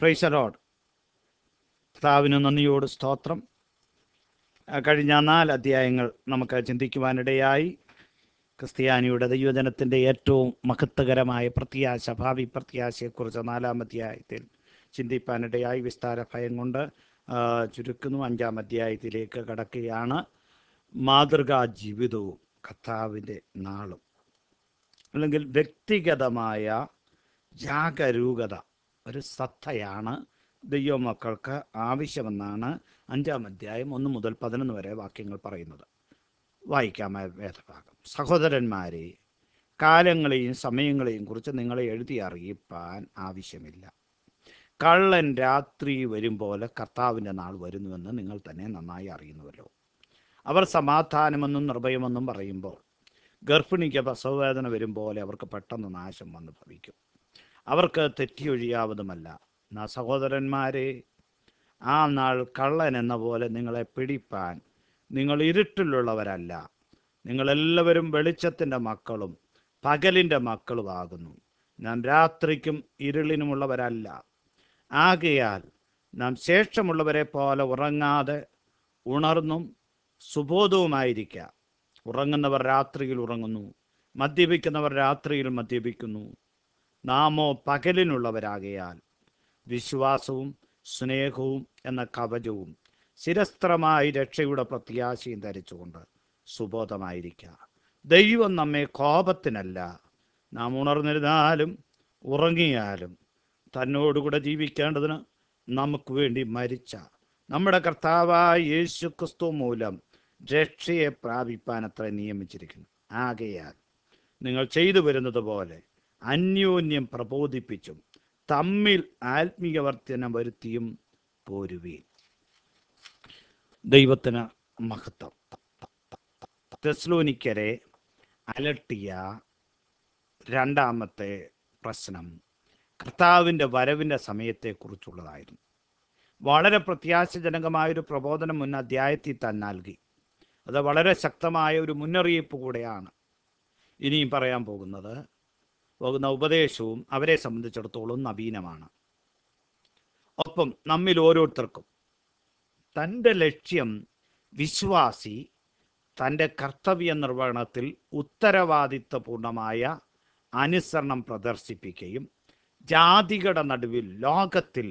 പ്രൈസലോഡ് കർത്താവിന് നന്ദിയോട് സ്തോത്രം ആ, കഴിഞ്ഞ നാല് അധ്യായങ്ങൾ നമുക്ക് ചിന്തിക്കുവാനിടയായി ക്രിസ്ത്യാനിയുടെ ദൈവജനത്തിൻ്റെ ഏറ്റവും മഹത്വകരമായ പ്രത്യാശ ഭാവി പ്രത്യാശയെക്കുറിച്ച് നാലാം അധ്യായത്തിൽ ചിന്തിപ്പാനിടയായി വിസ്താര ഭയം കൊണ്ട് ആ, ചുരുക്കുന്നു അഞ്ചാം അധ്യായത്തിലേക്ക് കടക്കുകയാണ് മാതൃകാ ജീവിതവും കർത്താവിൻ്റെ നാളും അല്ലെങ്കിൽ വ്യക്തിഗതമായ ജാഗരൂകത ഒരു സത്തയാണ് ദൈവമക്കൾക്ക് ആവശ്യമെന്നാണ് അഞ്ചാം അധ്യായം ഒന്ന് മുതൽ പതിനൊന്ന് വരെ വാക്യങ്ങൾ പറയുന്നത് വായിക്കാം ആ വേദഭാഗം സഹോദരന്മാരെ കാലങ്ങളെയും സമയങ്ങളെയും കുറിച്ച് നിങ്ങളെ എഴുതി അറിയിപ്പാൻ ആവശ്യമില്ല കള്ളൻ രാത്രി വരും പോലെ കർത്താവിൻ്റെ നാൾ വരുന്നുവെന്ന് നിങ്ങൾ തന്നെ നന്നായി അറിയുന്നുവല്ലോ അവർ സമാധാനമെന്നും നിർഭയമെന്നും പറയുമ്പോൾ ഗർഭിണിക്ക് പ്രസവവേദന വരും പോലെ അവർക്ക് പെട്ടെന്ന് നാശം വന്ന് ഭവിക്കും അവർക്ക് തെറ്റിയൊഴിയാവതുമല്ല എന്നാ സഹോദരന്മാരെ ആ നാൾ കള്ളൻ എന്ന പോലെ നിങ്ങളെ പിടിപ്പാൻ നിങ്ങൾ ഇരുട്ടിലുള്ളവരല്ല നിങ്ങളെല്ലാവരും വെളിച്ചത്തിൻ്റെ മക്കളും പകലിൻ്റെ മക്കളുമാകുന്നു നാം രാത്രിക്കും ഇരുളിനുമുള്ളവരല്ല ആകയാൽ നാം ശേഷമുള്ളവരെ പോലെ ഉറങ്ങാതെ ഉണർന്നും സുബോധവുമായിരിക്കുക ഉറങ്ങുന്നവർ രാത്രിയിൽ ഉറങ്ങുന്നു മദ്യപിക്കുന്നവർ രാത്രിയിൽ മദ്യപിക്കുന്നു നാമോ പകലിനുള്ളവരാകയാൽ വിശ്വാസവും സ്നേഹവും എന്ന കവചവും ശിരസ്ത്രമായി രക്ഷയുടെ പ്രത്യാശയും ധരിച്ചുകൊണ്ട് സുബോധമായിരിക്കുക ദൈവം നമ്മെ കോപത്തിനല്ല നാം ഉണർന്നിരുന്നാലും ഉറങ്ങിയാലും തന്നോടുകൂടെ ജീവിക്കേണ്ടതിന് നമുക്ക് വേണ്ടി മരിച്ച നമ്മുടെ കർത്താവായ യേശു ക്രിസ്തു മൂലം രക്ഷയെ പ്രാപിപ്പാൻ അത്ര നിയമിച്ചിരിക്കുന്നു ആകയാൽ നിങ്ങൾ ചെയ്തു വരുന്നത് പോലെ അന്യോന്യം പ്രബോധിപ്പിച്ചും തമ്മിൽ ആത്മീയവർത്തനം വരുത്തിയും പോരുവീൻ ദൈവത്തിന് മഹത്വം തെസ്ലോനിക്കരെ അലട്ടിയ രണ്ടാമത്തെ പ്രശ്നം കർത്താവിൻ്റെ വരവിൻ്റെ സമയത്തെക്കുറിച്ചുള്ളതായിരുന്നു വളരെ പ്രത്യാശജനകമായൊരു പ്രബോധനം മുൻ അധ്യായത്തിൽ താൻ നൽകി അത് വളരെ ശക്തമായ ഒരു മുന്നറിയിപ്പ് കൂടെയാണ് ഇനിയും പറയാൻ പോകുന്നത് പോകുന്ന ഉപദേശവും അവരെ സംബന്ധിച്ചിടത്തോളം നവീനമാണ് ഒപ്പം നമ്മിൽ ഓരോരുത്തർക്കും തൻ്റെ ലക്ഷ്യം വിശ്വാസി തൻ്റെ കർത്തവ്യ നിർവഹണത്തിൽ ഉത്തരവാദിത്വപൂർണമായ അനുസരണം പ്രദർശിപ്പിക്കുകയും ജാതികളുടെ നടുവിൽ ലോകത്തിൽ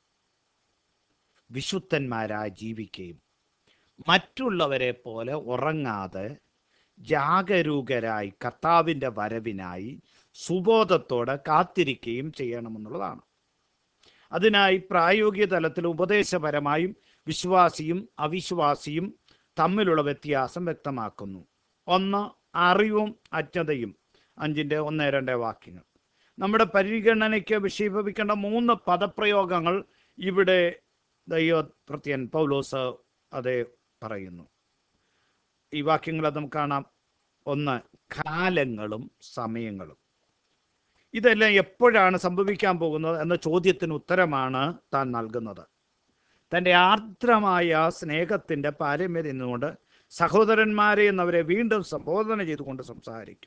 വിശുദ്ധന്മാരായി ജീവിക്കുകയും മറ്റുള്ളവരെ പോലെ ഉറങ്ങാതെ ജാഗരൂകരായി കർത്താവിൻ്റെ വരവിനായി സുബോധത്തോടെ കാത്തിരിക്കുകയും ചെയ്യണമെന്നുള്ളതാണ് അതിനായി പ്രായോഗിക തലത്തിൽ ഉപദേശപരമായും വിശ്വാസിയും അവിശ്വാസിയും തമ്മിലുള്ള വ്യത്യാസം വ്യക്തമാക്കുന്നു ഒന്ന് അറിവും അജ്ഞതയും അഞ്ചിൻ്റെ ഒന്ന് രണ്ട് വാക്യങ്ങൾ നമ്മുടെ പരിഗണനയ്ക്ക് വിഷയീഭവിക്കേണ്ട മൂന്ന് പദപ്രയോഗങ്ങൾ ഇവിടെ ദൈവപ്രത്യൻ പൗലോസ് അതേ പറയുന്നു ഈ വാക്യങ്ങൾ അത് നമുക്ക് കാണാം ഒന്ന് കാലങ്ങളും സമയങ്ങളും ഇതെല്ലാം എപ്പോഴാണ് സംഭവിക്കാൻ പോകുന്നത് എന്ന ചോദ്യത്തിന് ഉത്തരമാണ് താൻ നൽകുന്നത് തൻ്റെ ആർദ്രമായ സ്നേഹത്തിൻ്റെ പാരമ്യത നിന്നുകൊണ്ട് സഹോദരന്മാരെ എന്നവരെ വീണ്ടും സംബോധന ചെയ്തുകൊണ്ട് സംസാരിക്കും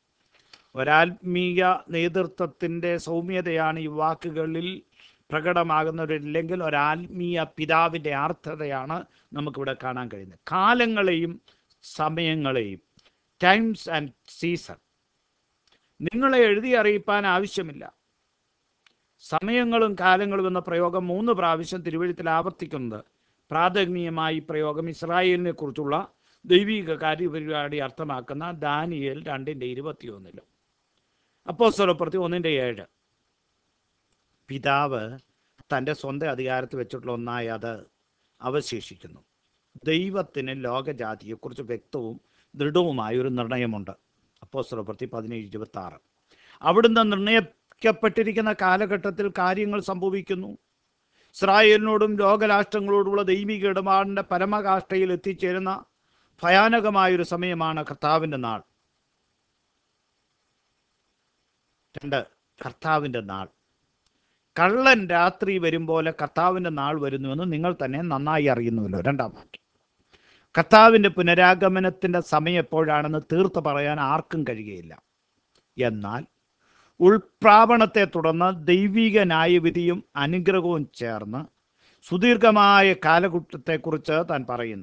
ഒരാത്മീയ നേതൃത്വത്തിൻ്റെ സൗമ്യതയാണ് ഈ വാക്കുകളിൽ പ്രകടമാകുന്നവരില്ലെങ്കിൽ ഒരാത്മീയ പിതാവിൻ്റെ ആർത്ഥതയാണ് നമുക്കിവിടെ കാണാൻ കഴിയുന്നത് കാലങ്ങളെയും സമയങ്ങളെയും ടൈംസ് ആൻഡ് സീസൺ നിങ്ങളെ എഴുതി അറിയിപ്പാൻ ആവശ്യമില്ല സമയങ്ങളും കാലങ്ങളും എന്ന പ്രയോഗം മൂന്ന് പ്രാവശ്യം തിരുവഴുത്തിൽ ആവർത്തിക്കുന്നത് പ്രാഥമികമായി ഈ പ്രയോഗം ഇസ്രായേലിനെ കുറിച്ചുള്ള ദൈവിക കാര്യപരിപാടി അർത്ഥമാക്കുന്ന ദാനിയേൽ രണ്ടിൻ്റെ ഇരുപത്തിയൊന്നിലും അപ്പോ സ്വലപ്പുറത്തി ഒന്നിൻ്റെ ഏഴ് പിതാവ് തൻ്റെ സ്വന്തം അധികാരത്തിൽ വെച്ചിട്ടുള്ള ഒന്നായി അത് അവശേഷിക്കുന്നു ദൈവത്തിന് ലോകജാതിയെക്കുറിച്ച് വ്യക്തവും ദൃഢവുമായ ഒരു നിർണയമുണ്ട് അപ്പോ സ്വലപ്രത്തി പതിനേഴ് ഇരുപത്തി ആറ് അവിടുന്ന് നിർണയിക്കപ്പെട്ടിരിക്കുന്ന കാലഘട്ടത്തിൽ കാര്യങ്ങൾ സംഭവിക്കുന്നു ഇസ്രായേലിനോടും ലോകരാഷ്ട്രങ്ങളോടുള്ള ദൈവിക ഇടപാടിൻ്റെ പരമകാഷ്ഠയിൽ എത്തിച്ചേരുന്ന ഭയാനകമായൊരു സമയമാണ് കർത്താവിൻ്റെ നാൾ രണ്ട് കർത്താവിൻ്റെ നാൾ കള്ളൻ രാത്രി വരും പോലെ കർത്താവിൻ്റെ നാൾ വരുന്നുവെന്ന് നിങ്ങൾ തന്നെ നന്നായി അറിയുന്നുവല്ലോ രണ്ടാം വാക്യം കർത്താവിൻ്റെ പുനരാഗമനത്തിൻ്റെ സമയം എപ്പോഴാണെന്ന് തീർത്ത് പറയാൻ ആർക്കും കഴിയുകയില്ല എന്നാൽ ഉൾപ്രാപണത്തെ തുടർന്ന് ദൈവിക ന്യായവിധിയും അനുഗ്രഹവും ചേർന്ന് സുദീർഘമായ കാലഘട്ടത്തെക്കുറിച്ച് താൻ പറയുന്നു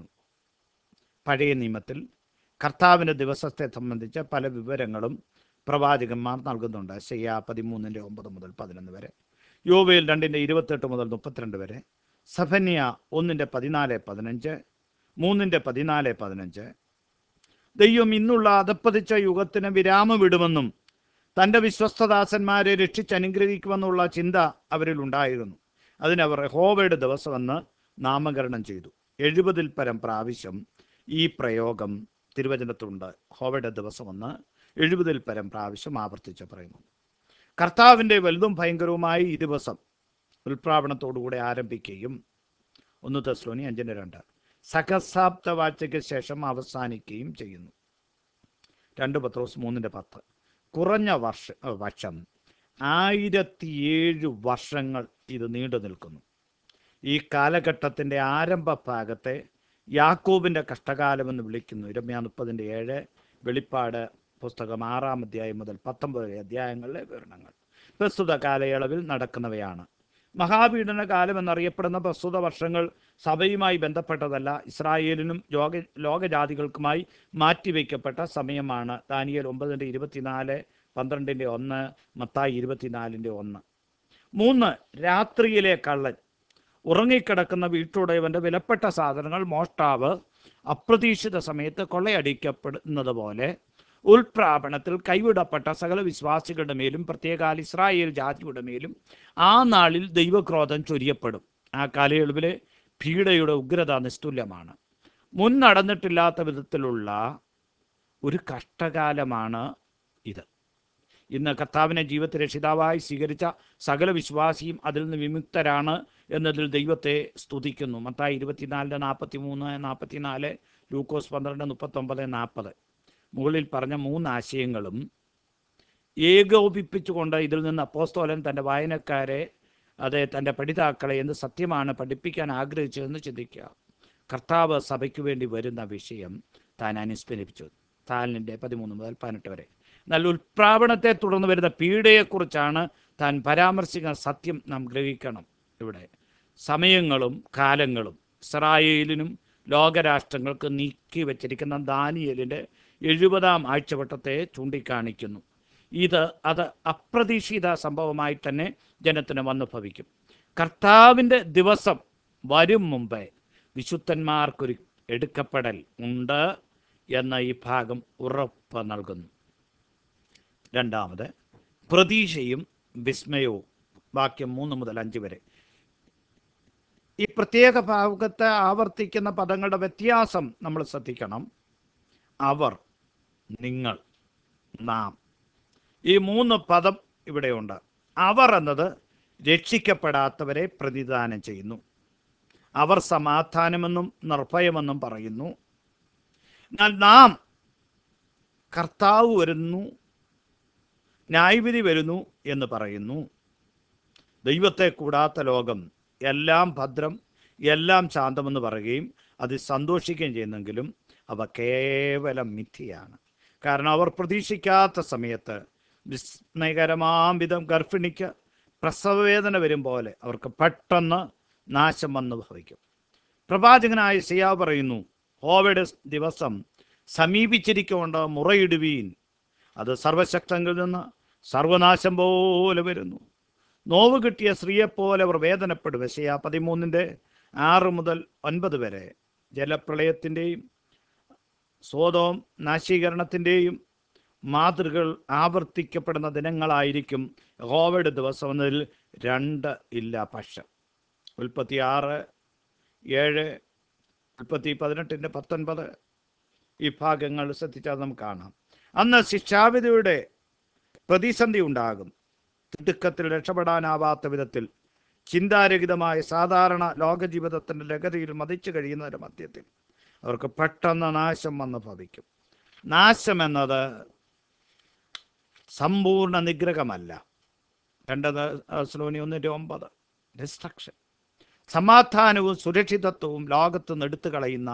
പഴയ നിയമത്തിൽ കർത്താവിൻ്റെ ദിവസത്തെ സംബന്ധിച്ച് പല വിവരങ്ങളും പ്രവാചകന്മാർ നൽകുന്നുണ്ട് ശയ്യ പതിമൂന്നിൻ്റെ ഒമ്പത് മുതൽ പതിനൊന്ന് വരെ യോവയിൽ രണ്ടിൻ്റെ ഇരുപത്തെട്ട് മുതൽ മുപ്പത്തിരണ്ട് വരെ സഫന്യ ഒന്നിൻ്റെ പതിനാല് പതിനഞ്ച് മൂന്നിൻ്റെ പതിനാല് പതിനഞ്ച് ദൈവം ഇന്നുള്ള അതപ്പതിച്ച യുഗത്തിന് വിരാമമിടുമെന്നും തൻ്റെ വിശ്വസ്തദാസന്മാരെ രക്ഷിച്ച് അനുഗ്രഹിക്കുമെന്നുള്ള ചിന്ത അവരിൽ ഉണ്ടായിരുന്നു അതിനവർ ഹോവയുടെ ദിവസമെന്ന് നാമകരണം ചെയ്തു എഴുപതിൽ പരം പ്രാവശ്യം ഈ പ്രയോഗം തിരുവചനത്തുണ്ട് ഹോവയുടെ ദിവസമെന്ന് എഴുപതിൽ പരം പ്രാവശ്യം ആവർത്തിച്ച് പറയുന്നു കർത്താവിൻ്റെ വലുതും ഭയങ്കരവുമായ ഈ ദിവസം ഉൽപ്രാവണത്തോടുകൂടെ ആരംഭിക്കുകയും ഒന്ന് തെസ്ലോനി അഞ്ചിന് രണ്ട് സഹസാബ്ദ വാഴ്ചയ്ക്ക് ശേഷം അവസാനിക്കുകയും ചെയ്യുന്നു രണ്ട് പത്രോസ് മൂന്നിൻ്റെ പത്ത് കുറഞ്ഞ വർഷ ഏ, വർഷം ആയിരത്തിയേഴ് വർഷങ്ങൾ ഇത് നീണ്ടു നിൽക്കുന്നു ഈ കാലഘട്ടത്തിൻ്റെ ആരംഭ ഭാഗത്തെ യാക്കോബിൻ്റെ കഷ്ടകാലമെന്ന് വിളിക്കുന്നു ഇരമ്യ മുപ്പതിൻ്റെ ഏഴ് വെളിപ്പാട് പുസ്തകം ആറാം അധ്യായം മുതൽ പത്തൊമ്പത് വരെ അധ്യായങ്ങളിലെ വിവരണങ്ങൾ പ്രസ്തുത കാലയളവിൽ നടക്കുന്നവയാണ് മഹാപീഡന കാലം എന്നറിയപ്പെടുന്ന പ്രസ്തുത വർഷങ്ങൾ സഭയുമായി ബന്ധപ്പെട്ടതല്ല ഇസ്രായേലിനും ലോക ലോകജാതികൾക്കുമായി മാറ്റിവെക്കപ്പെട്ട സമയമാണ് ദാനിയൽ ഒമ്പതിൻ്റെ ഇരുപത്തിനാല് പന്ത്രണ്ടിൻ്റെ ഒന്ന് മത്തായി ഇരുപത്തിനാലിൻ്റെ ഒന്ന് മൂന്ന് രാത്രിയിലെ കള്ളൻ ഉറങ്ങിക്കിടക്കുന്ന വീട്ടുടയവൻ്റെ വിലപ്പെട്ട സാധനങ്ങൾ മോഷ്ടാവ് അപ്രതീക്ഷിത സമയത്ത് കൊള്ളയടിക്കപ്പെടുന്നത് പോലെ ഉൾപ്രാപണത്തിൽ കൈവിടപ്പെട്ട സകല വിശ്വാസികളുടെ മേലും പ്രത്യേകാൽ ഇസ്രായേൽ ജാതിയുടെ മേലും ആ നാളിൽ ദൈവക്രോധം ചൊരിയപ്പെടും ആ കാലയളവിലെ പീഡയുടെ ഉഗ്രത നിസ്തുല്യമാണ് മുൻ നടന്നിട്ടില്ലാത്ത വിധത്തിലുള്ള ഒരു കഷ്ടകാലമാണ് ഇത് ഇന്ന് കർത്താവിനെ ജീവിതത്തെ രക്ഷിതാവായി സ്വീകരിച്ച സകല വിശ്വാസിയും അതിൽ നിന്ന് വിമുക്തരാണ് എന്നതിൽ ദൈവത്തെ സ്തുതിക്കുന്നു മത്തായി ഇരുപത്തിനാലിൻ്റെ നാൽപ്പത്തി മൂന്ന് നാൽപ്പത്തിനാല് ലൂക്കോസ് പന്ത്രണ്ട് മുപ്പത്തൊമ്പത് നാൽപ്പത് മുകളിൽ പറഞ്ഞ മൂന്ന് ആശയങ്ങളും ഏകോപിപ്പിച്ചുകൊണ്ട് ഇതിൽ നിന്ന് അപ്പോസ്തോലൻ തൻ്റെ വായനക്കാരെ അതെ തൻ്റെ പഠിതാക്കളെ എന്ത് സത്യമാണ് പഠിപ്പിക്കാൻ ആഗ്രഹിച്ചതെന്ന് ചിന്തിക്കുക കർത്താവ് സഭയ്ക്ക് വേണ്ടി വരുന്ന വിഷയം താൻ അനുസ്മരിപ്പിച്ചു താലിൻ്റെ പതിമൂന്ന് മുതൽ പതിനെട്ട് വരെ എന്നാൽ ഉൽപ്രാവണത്തെ തുടർന്ന് വരുന്ന പീഡയെക്കുറിച്ചാണ് താൻ പരാമർശിക്കുന്ന സത്യം നാം ഗ്രഹിക്കണം ഇവിടെ സമയങ്ങളും കാലങ്ങളും ഇസ്രായേലിനും ലോകരാഷ്ട്രങ്ങൾക്ക് നീക്കി വച്ചിരിക്കുന്ന ദാനിയലിൻ്റെ എഴുപതാം ആഴ്ചവട്ടത്തെ ചൂണ്ടിക്കാണിക്കുന്നു ഇത് അത് അപ്രതീക്ഷിത സംഭവമായി തന്നെ ജനത്തിന് വന്നു ഭവിക്കും കർത്താവിൻ്റെ ദിവസം വരും മുമ്പേ വിശുദ്ധന്മാർക്കൊരു എടുക്കപ്പെടൽ ഉണ്ട് എന്ന ഈ ഭാഗം ഉറപ്പ് നൽകുന്നു രണ്ടാമത് പ്രതീക്ഷയും വിസ്മയവും വാക്യം മൂന്ന് മുതൽ അഞ്ച് വരെ ഈ പ്രത്യേക ഭാഗത്തെ ആവർത്തിക്കുന്ന പദങ്ങളുടെ വ്യത്യാസം നമ്മൾ ശ്രദ്ധിക്കണം അവർ നിങ്ങൾ നാം ഈ മൂന്ന് പദം ഇവിടെയുണ്ട് അവർ എന്നത് രക്ഷിക്കപ്പെടാത്തവരെ പ്രതിദാനം ചെയ്യുന്നു അവർ സമാധാനമെന്നും നിർഭയമെന്നും പറയുന്നു എന്നാൽ നാം കർത്താവ് വരുന്നു ന്യായവിധി വരുന്നു എന്ന് പറയുന്നു ദൈവത്തെ കൂടാത്ത ലോകം എല്ലാം ഭദ്രം എല്ലാം ശാന്തമെന്ന് പറയുകയും അതിൽ സന്തോഷിക്കുകയും ചെയ്യുന്നെങ്കിലും അവ കേവലം മിഥ്യയാണ് കാരണം അവർ പ്രതീക്ഷിക്കാത്ത സമയത്ത് വിസ്മയകരമാം വിധം ഗർഭിണിക്ക് പ്രസവവേദന വരും പോലെ അവർക്ക് പെട്ടെന്ന് നാശം വന്നു ഭവിക്കും പ്രവാചകനായ സിയാവ് പറയുന്നു ഹോവയുടെ ദിവസം സമീപിച്ചിരിക്കൊണ്ട് മുറയിടുവീൻ അത് സർവശക്തങ്ങളിൽ നിന്ന് സർവനാശം പോലെ വരുന്നു നോവ് കിട്ടിയ സ്ത്രീയെപ്പോലെ അവർ വേദനപ്പെടും വിഷയ പതിമൂന്നിൻ്റെ ആറ് മുതൽ ഒൻപത് വരെ ജലപ്രളയത്തിൻ്റെയും സ്വതവും നാശീകരണത്തിൻ്റെയും മാതൃകൾ ആവർത്തിക്കപ്പെടുന്ന ദിനങ്ങളായിരിക്കും യഹോവയുടെ ദിവസം എന്നതിൽ രണ്ട് ഇല്ല പക്ഷം ഉൽപ്പത്തി ആറ് ഏഴ് ഉൽപ്പത്തി പതിനെട്ടിൻ്റെ പത്തൊൻപത് ഈ ഭാഗങ്ങൾ ശ്രദ്ധിച്ചാൽ നമുക്ക് കാണാം അന്ന് ശിക്ഷാവിധിയുടെ പ്രതിസന്ധി ഉണ്ടാകും തിടുക്കത്തിൽ രക്ഷപ്പെടാനാവാത്ത വിധത്തിൽ ചിന്താരഹിതമായ സാധാരണ ലോകജീവിതത്തിൻ്റെ ലഹരിയിൽ മതിച്ചു കഴിയുന്നവരുടെ മധ്യത്തിൽ അവർക്ക് പെട്ടെന്ന് നാശം വന്ന് ഭവിക്കും നാശം എന്നത് സമ്പൂർണ്ണ നിഗ്രഹമല്ല രണ്ടത് ശ്ലോനി ഒന്നിൻ്റെ ഒമ്പത് ഡിസ്ട്രക്ഷൻ സമാധാനവും സുരക്ഷിതത്വവും ലോകത്ത് നിന്ന് എടുത്തു കളയുന്ന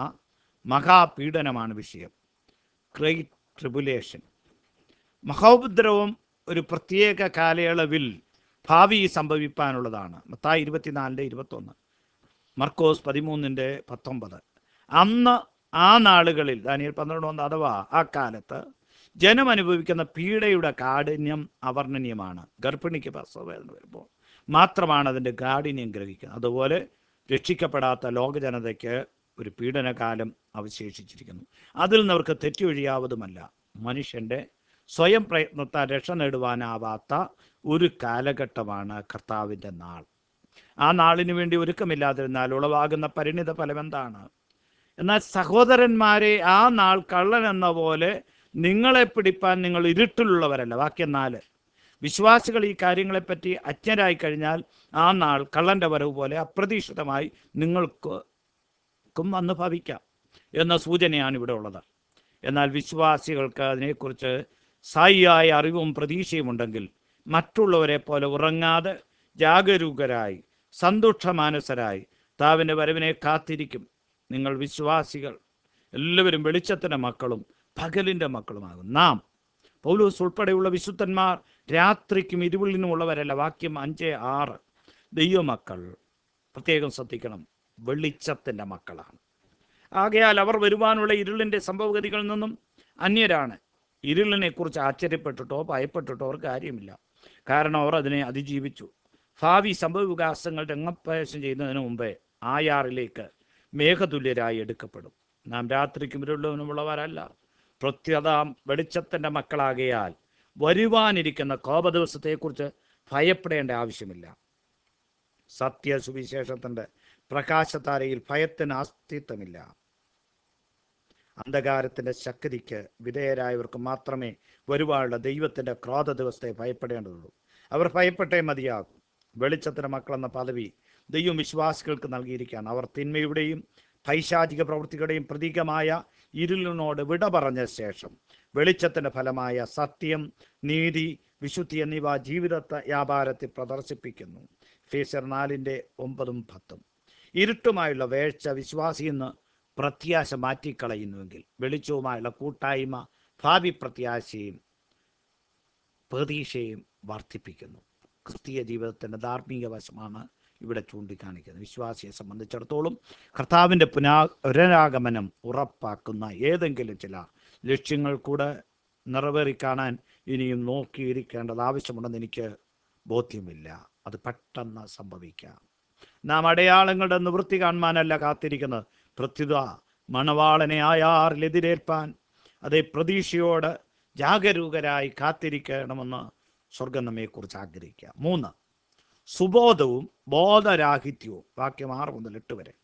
മഹാപീഡനമാണ് വിഷയം ഗ്രേറ്റ് ട്രിബുലേഷൻ മഹോപദ്രവം ഒരു പ്രത്യേക കാലയളവിൽ ഭാവി സംഭവിപ്പാനുള്ളതാണ് മത്തായി ഇരുപത്തിനാലിൻ്റെ ഇരുപത്തൊന്ന് മർക്കോസ് പതിമൂന്നിൻ്റെ പത്തൊമ്പത് അന്ന് ആ നാളുകളിൽ ദാനിയൽ പന്ത്രണ്ട് ഒന്ന് അഥവാ ആ കാലത്ത് ജനം അനുഭവിക്കുന്ന പീഡയുടെ കാഠിന്യം അവർണ്ണനീയമാണ് ഗർഭിണിക്ക് പ്രസവവേദന വരുമ്പോൾ മാത്രമാണ് അതിൻ്റെ കാഠിന്യം ഗ്രഹിക്കുന്നത് അതുപോലെ രക്ഷിക്കപ്പെടാത്ത ലോകജനതയ്ക്ക് ഒരു പീഡനകാലം അവശേഷിച്ചിരിക്കുന്നു അതിൽ നിന്ന് അവർക്ക് തെറ്റൊഴിയാവതുമല്ല മനുഷ്യൻ്റെ സ്വയം പ്രയത്നത്താൽ രക്ഷ നേടുവാനാവാത്ത ഒരു കാലഘട്ടമാണ് കർത്താവിൻ്റെ നാൾ ആ നാളിനു വേണ്ടി ഒരുക്കമില്ലാതിരുന്നാൽ ഉളവാകുന്ന പരിണിത ഫലം എന്താണ് എന്നാൽ സഹോദരന്മാരെ ആ നാൾ കള്ളൻ എന്ന പോലെ നിങ്ങളെ പിടിപ്പാൻ നിങ്ങൾ ഇരുട്ടിലുള്ളവരല്ല വാക്യം നാല് വിശ്വാസികൾ ഈ കാര്യങ്ങളെപ്പറ്റി അജ്ഞരായി കഴിഞ്ഞാൽ ആ നാൾ കള്ളന്റെ വരവ് പോലെ അപ്രതീക്ഷിതമായി നിങ്ങൾക്ക് ക്കും വന്ന് ഭവിക്കാം എന്ന സൂചനയാണ് ഇവിടെ ഉള്ളത് എന്നാൽ വിശ്വാസികൾക്ക് അതിനെക്കുറിച്ച് സായിയായ അറിവും പ്രതീക്ഷയും ഉണ്ടെങ്കിൽ മറ്റുള്ളവരെ പോലെ ഉറങ്ങാതെ ജാഗരൂകരായി സന്തുഷ്ടമാനസരായി താവിൻ്റെ വരവിനെ കാത്തിരിക്കും നിങ്ങൾ വിശ്വാസികൾ എല്ലാവരും വെളിച്ചത്തിൻ്റെ മക്കളും പകലിൻ്റെ മക്കളുമാകും നാം പൗലൂസ് ഉൾപ്പെടെയുള്ള വിശുദ്ധന്മാർ രാത്രിക്കും ഇരുവിളിനുമുള്ളവരല്ല വാക്യം അഞ്ച് ആറ് ദൈവമക്കൾ പ്രത്യേകം ശ്രദ്ധിക്കണം വെളിച്ചത്തിൻ്റെ മക്കളാണ് ആകയാൽ അവർ വരുവാനുള്ള ഇരുളിൻ്റെ സംഭവഗതികളിൽ നിന്നും അന്യരാണ് ഇരുളിനെ കുറിച്ച് ആശ്ചര്യപ്പെട്ടിട്ടോ ഭയപ്പെട്ടിട്ടോ അവർ കാര്യമില്ല കാരണം അവർ അതിനെ അതിജീവിച്ചു ഭാവി സംഭവവികാസങ്ങൾ രംഗപ്രവേശം ചെയ്യുന്നതിന് മുമ്പേ ആയാറിലേക്ക് മേഘതുല്യരായി എടുക്കപ്പെടും നാം രാത്രിക്കും ഇരുളിനുമുള്ളവരല്ല പ്രത്യത വെളിച്ചത്തിൻ്റെ മക്കളാകയാൽ വരുവാനിരിക്കുന്ന കോപദിവസത്തെക്കുറിച്ച് ഭയപ്പെടേണ്ട ആവശ്യമില്ല സത്യ സുവിശേഷത്തിൻ്റെ പ്രകാശത്താരയിൽ ഭയത്തിന് അസ്തിത്വമില്ല അന്ധകാരത്തിൻ്റെ ശക്തിക്ക് വിധേയരായവർക്ക് മാത്രമേ വരുവാനുള്ള ദൈവത്തിൻ്റെ ക്രോധ ദിവസത്തെ ഭയപ്പെടേണ്ടതുള്ളൂ അവർ ഭയപ്പെട്ടേ മതിയാകും വെളിച്ചത്തിൻ്റെ മക്കളെന്ന പദവി ദൈവം വിശ്വാസികൾക്ക് നൽകിയിരിക്കുകയാണ് അവർ തിന്മയുടെയും പൈശാചിക പ്രവൃത്തികളുടെയും പ്രതീകമായ ഇരുളിനോട് വിട പറഞ്ഞ ശേഷം വെളിച്ചത്തിൻ്റെ ഫലമായ സത്യം നീതി വിശുദ്ധി എന്നിവ ജീവിത വ്യാപാരത്തിൽ പ്രദർശിപ്പിക്കുന്നു ഫേസർ നാലിൻ്റെ ഒമ്പതും പത്തും ഇരുട്ടുമായുള്ള വേഴ്ച വിശ്വാസിയിൽ നിന്ന് പ്രത്യാശ മാറ്റിക്കളയുന്നുവെങ്കിൽ വെളിച്ചവുമായുള്ള കൂട്ടായ്മ ഭാവി പ്രത്യാശയും പ്രതീക്ഷയും വർദ്ധിപ്പിക്കുന്നു ക്രിസ്തീയ ജീവിതത്തിൻ്റെ ധാർമ്മിക വശമാണ് ഇവിടെ ചൂണ്ടിക്കാണിക്കുന്നത് വിശ്വാസിയെ സംബന്ധിച്ചിടത്തോളം കർത്താവിൻ്റെ പുനാ പുനരാഗമനം ഉറപ്പാക്കുന്ന ഏതെങ്കിലും ചില ലക്ഷ്യങ്ങൾ കൂടെ നിറവേറി കാണാൻ ഇനിയും നോക്കിയിരിക്കേണ്ടത് ആവശ്യമുണ്ടെന്ന് എനിക്ക് ബോധ്യമില്ല അത് പെട്ടെന്ന് സംഭവിക്കാം നാം അടയാളങ്ങളുടെ നിവൃത്തി കാണുവാനല്ല കാത്തിരിക്കുന്നത് പ്രത്യുത മണവാളനെ ആയാറിലെതിരേൽപ്പാൻ അതേ പ്രതീക്ഷയോട് ജാഗരൂകരായി കാത്തിരിക്കണമെന്ന് സ്വർഗം നമ്മെക്കുറിച്ച് ആഗ്രഹിക്കുക മൂന്ന് സുബോധവും ബോധരാഹിത്യവും വാക്യം ആറ് മുതൽ എട്ട് വരെ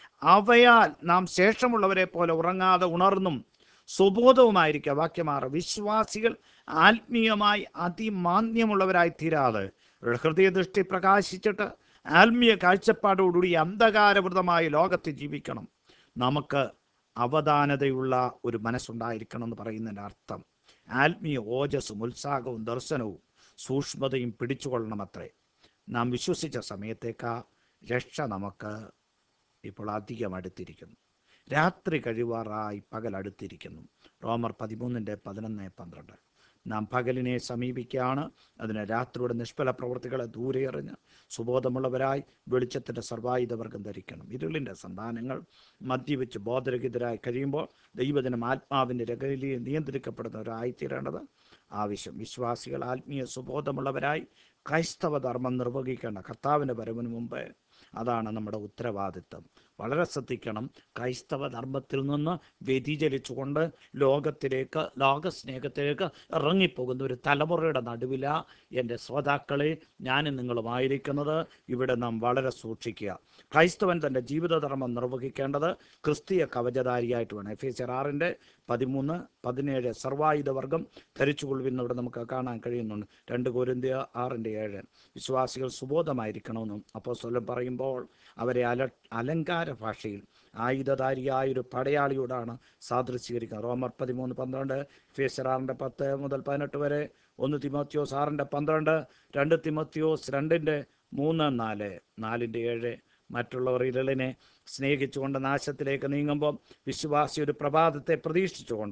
അവയാൽ നാം ശേഷമുള്ളവരെ പോലെ ഉറങ്ങാതെ ഉണർന്നും സുബോധവുമായിരിക്കുക വാക്യമാറ് വിശ്വാസികൾ ആത്മീയമായി അതിമാന്യമുള്ളവരായി തീരാതെ ഹൃദയദൃഷ്ടി പ്രകാശിച്ചിട്ട് ആത്മീയ കാഴ്ചപ്പാടോടുകൂടി അന്ധകാരവൃതമായ ലോകത്ത് ജീവിക്കണം നമുക്ക് അവധാനതയുള്ള ഒരു മനസ്സുണ്ടായിരിക്കണം എന്ന് പറയുന്നതിൻ്റെ അർത്ഥം ആത്മീയ ഓജസ്സും ഉത്സാഹവും ദർശനവും സൂക്ഷ്മതയും പിടിച്ചുകൊള്ളണമത്രേ നാം വിശ്വസിച്ച സമയത്തേക്കാ രക്ഷ നമുക്ക് ഇപ്പോൾ അധികം അടുത്തിരിക്കുന്നു രാത്രി കഴിവാറായി പകൽ അടുത്തിരിക്കുന്നു റോമർ പതിമൂന്നിൻ്റെ പതിനൊന്ന് പന്ത്രണ്ട് നാം പകലിനെ സമീപിക്കുകയാണ് അതിന് രാത്രിയുടെ നിഷ്ഫല പ്രവൃത്തികളെ ദൂരെ എറിഞ്ഞ് സുബോധമുള്ളവരായി വെളിച്ചത്തിൻ്റെ സർവായുധവർഗം ധരിക്കണം ഇരുളിൻ്റെ സന്താനങ്ങൾ മദ്യവെച്ച് ബോധരഹിതരായി കഴിയുമ്പോൾ ദൈവജനം ആത്മാവിൻ്റെ രകലി നിയന്ത്രിക്കപ്പെടുന്നവരായിത്തീരേണ്ടത് ആവശ്യം വിശ്വാസികൾ ആത്മീയ സുബോധമുള്ളവരായി ക്രൈസ്തവ ധർമ്മം നിർവഹിക്കേണ്ട കർത്താവിൻ്റെ വരവിന് മുമ്പ് അതാണ് നമ്മുടെ ഉത്തരവാദിത്വം വളരെ ശ്രദ്ധിക്കണം ക്രൈസ്തവ ധർമ്മത്തിൽ നിന്ന് വ്യതിചലിച്ചുകൊണ്ട് ലോകത്തിലേക്ക് ലോകസ്നേഹത്തിലേക്ക് ഇറങ്ങിപ്പോകുന്ന ഒരു തലമുറയുടെ നടുവില എൻ്റെ ശ്രോതാക്കളെ ഞാനും നിങ്ങളുമായിരിക്കുന്നത് ഇവിടെ നാം വളരെ സൂക്ഷിക്കുക ക്രൈസ്തവൻ തൻ്റെ ജീവിതധർമ്മം നിർവഹിക്കേണ്ടത് ക്രിസ്തീയ കവചധാരിയായിട്ട് വേണം എഫ് എസ് ആറിൻ്റെ പതിമൂന്ന് പതിനേഴ് സർവായുധ വർഗം ധരിച്ചുകൊള്ളുവിന്ന് ഇവിടെ നമുക്ക് കാണാൻ കഴിയുന്നുണ്ട് രണ്ട് കോരിന്ത്യ ആറിൻ്റെ ഏഴ് വിശ്വാസികൾ സുബോധമായിരിക്കണമെന്നും അപ്പോൾ സ്വലം പറയുമ്പോൾ അവരെ അല അലങ്കാര ഭാഷയിൽ ആയുധധാരിയായ ഒരു പടയാളിയോടാണ് സാദൃശീകരിക്കുന്നത് റോമർ പതിമൂന്ന് പന്ത്രണ്ട് ഫേസർ ആറിൻ്റെ പത്ത് മുതൽ പതിനെട്ട് വരെ ഒന്ന് തിമോത്യോസ് ആറിൻ്റെ പന്ത്രണ്ട് രണ്ട് തിമോത്യോസ് രണ്ടിൻ്റെ മൂന്ന് നാല് നാലിൻ്റെ ഏഴ് മറ്റുള്ളവർ ഇരളിനെ സ്നേഹിച്ചുകൊണ്ട് നാശത്തിലേക്ക് നീങ്ങുമ്പോൾ വിശ്വാസി ഒരു പ്രഭാതത്തെ പ്രതീക്ഷിച്ചുകൊണ്ട്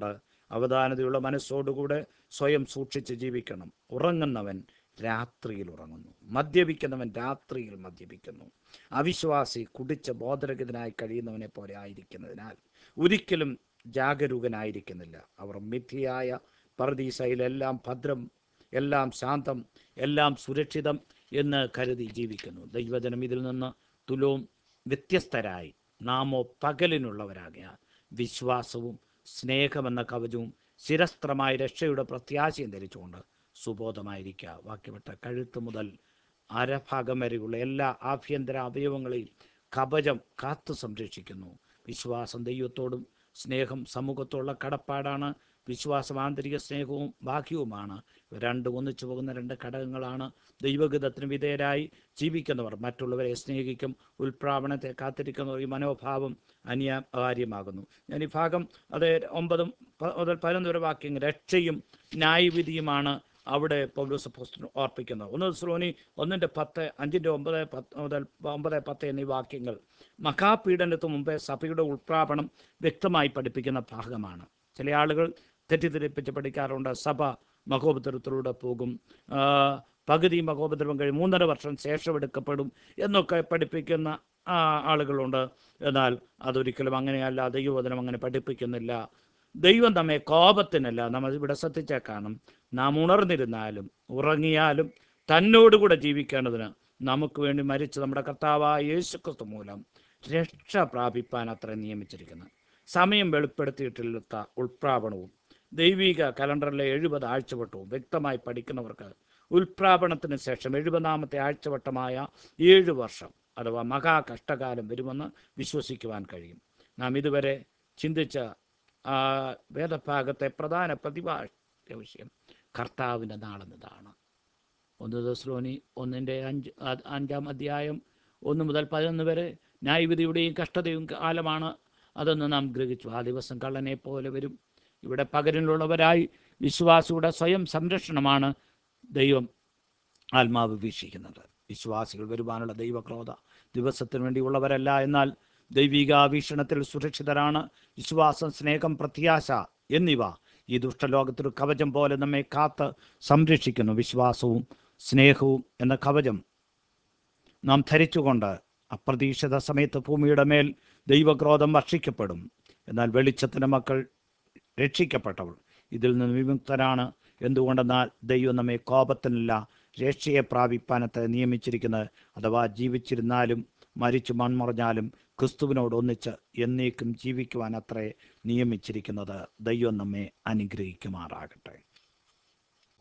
അവധാനതയുള്ള മനസ്സോടുകൂടെ സ്വയം സൂക്ഷിച്ച് ജീവിക്കണം ഉറങ്ങുന്നവൻ രാത്രിയിൽ ഉറങ്ങുന്നു മദ്യപിക്കുന്നവൻ രാത്രിയിൽ മദ്യപിക്കുന്നു അവിശ്വാസി കുടിച്ച് ബോധരഹിതനായി കഴിയുന്നവനെ പോലെ ആയിരിക്കുന്നതിനാൽ ഒരിക്കലും ജാഗരൂകനായിരിക്കുന്നില്ല അവർ മിഥ്യയായ പർദീസയിലെല്ലാം ഭദ്രം എല്ലാം ശാന്തം എല്ലാം സുരക്ഷിതം എന്ന് കരുതി ജീവിക്കുന്നു ദൈവജനം ഇതിൽ നിന്ന് തുലവും വ്യത്യസ്തരായി നാമോ പകലിനുള്ളവരാകിയാൽ വിശ്വാസവും സ്നേഹമെന്ന കവചവും ശിരസ്ത്രമായ രക്ഷയുടെ പ്രത്യാശയും ധരിച്ചുകൊണ്ട് സുബോധമായിരിക്കുക വാക്യപ്പെട്ട കഴുത്ത് മുതൽ അരഭാഗം വരെയുള്ള എല്ലാ ആഭ്യന്തര അവയവങ്ങളെയും കവചം കാത്തു സംരക്ഷിക്കുന്നു വിശ്വാസം ദൈവത്തോടും സ്നേഹം സമൂഹത്തോടുള്ള കടപ്പാടാണ് വിശ്വാസം ആന്തരിക സ്നേഹവും ബാഹ്യവുമാണ് ഇവ രണ്ടും ഒന്നിച്ചു പോകുന്ന രണ്ട് ഘടകങ്ങളാണ് ദൈവഗതത്തിന് വിധേയരായി ജീവിക്കുന്നവർ മറ്റുള്ളവരെ സ്നേഹിക്കും ഉൽപ്രാവണത്തെ കാത്തിരിക്കുന്നവർ ഈ മനോഭാവം അനിവാര്യമാകുന്നു ഞാൻ ഈ ഭാഗം അത് ഒമ്പതും പ- മുതൽ പതിനൊന്ന് വരെ വാക്യങ്ങൾ രക്ഷയും ന്യായവിധിയുമാണ് അവിടെ പൗലോസ് അപ്പോസ്തലൻ ഓർപ്പിക്കുന്നത് ഒന്ന് സ്ലോനി ഒന്നിൻ്റെ പത്ത് അഞ്ചിൻ്റെ ഒമ്പത് പത്ത് മുതൽ ഒമ്പത് പത്ത് എന്നീ വാക്യങ്ങൾ മഹാപീഡനത്തിന് മുമ്പേ സഭയുടെ ഉൾപ്രാപണം വ്യക്തമായി പഠിപ്പിക്കുന്ന ഭാഗമാണ് ചില ആളുകൾ തെറ്റിദ്ധരിപ്പിച്ച് പഠിക്കാറുണ്ട് സഭ മഹോപദ്രവത്തിലൂടെ പോകും ആ, പകുതി മഹോപദ്രവം കഴിഞ്ഞ് മൂന്നര വർഷം ശേഷം എടുക്കപ്പെടും എന്നൊക്കെ പഠിപ്പിക്കുന്ന ആ, ആളുകളുണ്ട് എന്നാൽ അതൊരിക്കലും അങ്ങനെയല്ല ദൈവവചനം അങ്ങനെ പഠിപ്പിക്കുന്നില്ല ദൈവം നമ്മെ കോപത്തിനല്ല നമ്മൾ ഇവിടെ ശ്രദ്ധിച്ചാൽ കാണും നാം ഉണർന്നിരുന്നാലും ഉറങ്ങിയാലും തന്നോടുകൂടെ ജീവിക്കേണ്ടതിന് നമുക്ക് വേണ്ടി മരിച്ച നമ്മുടെ കർത്താവായ യേശുക്രിസ്തു മൂലം രക്ഷ പ്രാപിപ്പാൻ അത്ര നിയമിച്ചിരിക്കുന്നത് സമയം വെളിപ്പെടുത്തിയിട്ടില്ലാത്ത ഉൾപ്രാപണവും ദൈവിക കലണ്ടറിലെ എഴുപത് ആഴ്ചവട്ടവും വ്യക്തമായി പഠിക്കുന്നവർക്ക് ഉൽപ്രാപണത്തിന് ശേഷം എഴുപതാമത്തെ ആഴ്ചവട്ടമായ ഏഴ് വർഷം അഥവാ മഹാ കഷ്ടകാലം വരുമെന്ന് വിശ്വസിക്കുവാൻ കഴിയും നാം ഇതുവരെ ചിന്തിച്ച ആ വേദഭാഗത്തെ പ്രധാന പ്രതിഭാഷ വിഷയം കർത്താവിൻ്റെ നാളെന്നതാണ് ഒന്ന് ദസ്ലോനി ഒന്നിൻ്റെ അഞ്ച് ആ- അഞ്ചാം അധ്യായം ഒന്ന് മുതൽ പതിനൊന്ന് വരെ ന്യായവിധിയുടെയും കഷ്ടതയും കാലമാണ് അതെന്ന് നാം ഗ്രഹിച്ചു ആ ദിവസം കള്ളനെ പോലെ വരും ഇവിടെ പകലിലുള്ളവരായി വിശ്വാസിയുടെ സ്വയം സംരക്ഷണമാണ് ദൈവം ആത്മാവ് വീക്ഷിക്കുന്നത് വിശ്വാസികൾ വരുവാനുള്ള ദൈവക്രോധ ദിവസത്തിന് വേണ്ടിയുള്ളവരല്ല എന്നാൽ ദൈവിക വീക്ഷണത്തിൽ സുരക്ഷിതരാണ് വിശ്വാസം സ്നേഹം പ്രത്യാശ എന്നിവ ഈ ദുഷ്ടലോകത്തൊരു കവചം പോലെ നമ്മെ കാത്ത് സംരക്ഷിക്കുന്നു വിശ്വാസവും സ്നേഹവും എന്ന കവചം നാം ധരിച്ചുകൊണ്ട് അപ്രതീക്ഷിത സമയത്ത് ഭൂമിയുടെ മേൽ ദൈവക്രോധം വർഷിക്കപ്പെടും എന്നാൽ വെളിച്ചത്തിൻ്റെ മക്കൾ രക്ഷിക്കപ്പെട്ടവൾ ഇതിൽ നിന്ന് വിമുക്തരാണ് എന്തുകൊണ്ടെന്നാൽ ദൈവം നമ്മെ കോപത്തിനല്ല രക്ഷയെ പ്രാപിപ്പാനത്തെ നിയമിച്ചിരിക്കുന്നത് അഥവാ ജീവിച്ചിരുന്നാലും മരിച്ചു മൺമറഞ്ഞാലും ക്രിസ്തുവിനോട് ഒന്നിച്ച് എന്നേക്കും ജീവിക്കുവാൻ അത്രേ നിയമിച്ചിരിക്കുന്നത് ദൈവം നമ്മെ അനുഗ്രഹിക്കുമാറാകട്ടെ